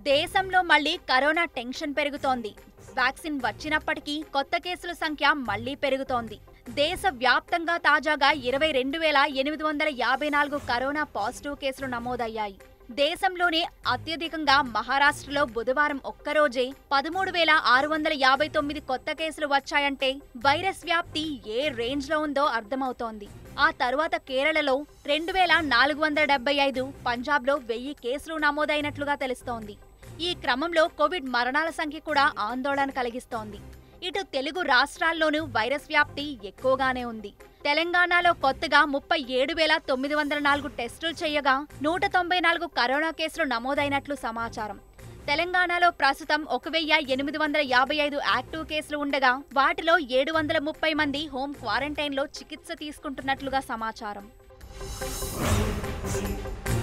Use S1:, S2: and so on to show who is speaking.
S1: దేశంలో మళ్లీ corona tension పెరుగుతోంది వ్యాక్సిన్ వచ్చినప్పటికీ కొత్త కేసుల సంఖ్య మళ్లీ పెరుగుతోంది దేశ వ్యాప్తంగా తాజాగా ఇరవై రెండు వేల ఎనిమిది వందల యాభై నాలుగు కరోనా పాజిటివ్ కేసులు నమోదయ్యాయి దేశంలోనే అత్యధికంగా మహారాష్ట్రలో బుధవారం ఒక్కరోజే పదమూడు వేల ఆరు వందల యాభై తొమ్మిది కొత్త కేసులు వచ్చాయంటే వైరస్ వ్యాప్తి ఏ రేంజ్ లో ఉందో అర్థమవుతోంది ఆ తరువాత కేరళలో రెండు వేల నాలుగు వందల డెబ్బై ఐదు పంజాబ్లో వెయ్యి కేసులు నమోదైనట్లుగా తెలుస్తోంది ఈ క్రమంలో కోవిడ్ మరణాల సంఖ్య కూడా ఆందోళన కలిగిస్తోంది ఇటు తెలుగు రాష్ట్రాల్లోనూ వైరస్ వ్యాప్తి ఎక్కువగానే ఉంది తెలంగాణలో కొత్తగా ముప్పై ఏడు వేల తొమ్మిది వందల నాలుగు టెస్టులు చేయగా నూట తొంభై నాలుగు కరోనా కేసులు నమోదైనట్లు సమాచారం తెలంగాణలో ప్రస్తుతం ఒక వెయ్యి ఎనిమిది వందల యాభై ఐదు యాక్టివ్ కేసులు ఉండగా వాటిలో ఏడు వందల ముప్పై మంది హోం క్వారంటైన్లో చికిత్స తీసుకుంటున్నట్లుగా సమాచారం